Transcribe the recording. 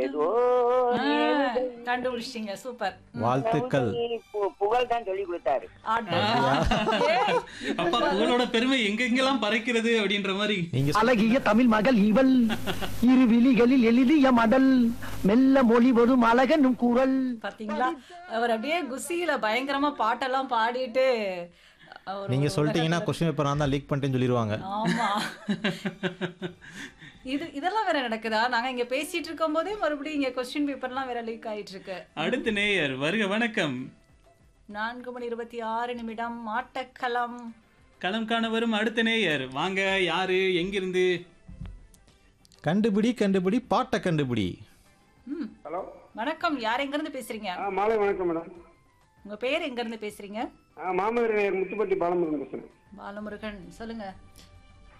ஏதோ ஆ, கண்டுபிடிச்சிட்டீங்க சூப்பர் வாழ்த்துக்கள் பு- புகழ் தான் சொல்லி கொடுத்தாரு அடடா. ஏய், அப்பா புகழோட பெருமை எங்கெங்கெல்லாம் பறக்கிறது அப்படின்ற மாதிரி நீங்க அழகிய தமிழ் மகள் இவள் இரு விழிகளில் எழுதிய மடல் மெல்ல மொழி வரும் அழகனும் குரல் பாத்தீங்களா அவர் அப்படியே குசியில பயங்கரமா பாட்டெல்லாம் பாடிட்டு அவர் நீங்க சொல்லிட்டீங்கன்னா கொஸ்டின் பேப்பர் நான் தான் லீக் பண்ணிட்டேன்னு சொல்லிடுவாங்க ஆமா இது இதெல்லாம் வேற நடக்குதா நாங்க இங்க பேசிட்டு இருக்கும் போதே மறுபடியும் இங்க கொஸ்டின் பேப்பர்லாம் வேற லீக் ஆயிட்டு இருக்கு அடுத்த நேயர் வருக வணக்கம் நான்கு மணி இருபத்தி ஆறு நிமிடம் ஆட்டக்களம் களம் காண வரும் அடுத்த நேயர் வாங்க யாரு எங்கிருந்து கண்டுபிடி கண்டுபிடி பாட்டை கண்டுபிடி ம் ஹலோ வணக்கம் யார் எங்க இருந்து பேசுறீங்க ஆ மாலை வணக்கம் மேடம் உங்க பேர் எங்க இருந்து பேசுறீங்க ஆ மாமதுரை முத்துப்பட்டி பாலமுருகன் பேசுகிறேன் பாலமுருகன் சொல்லுங்க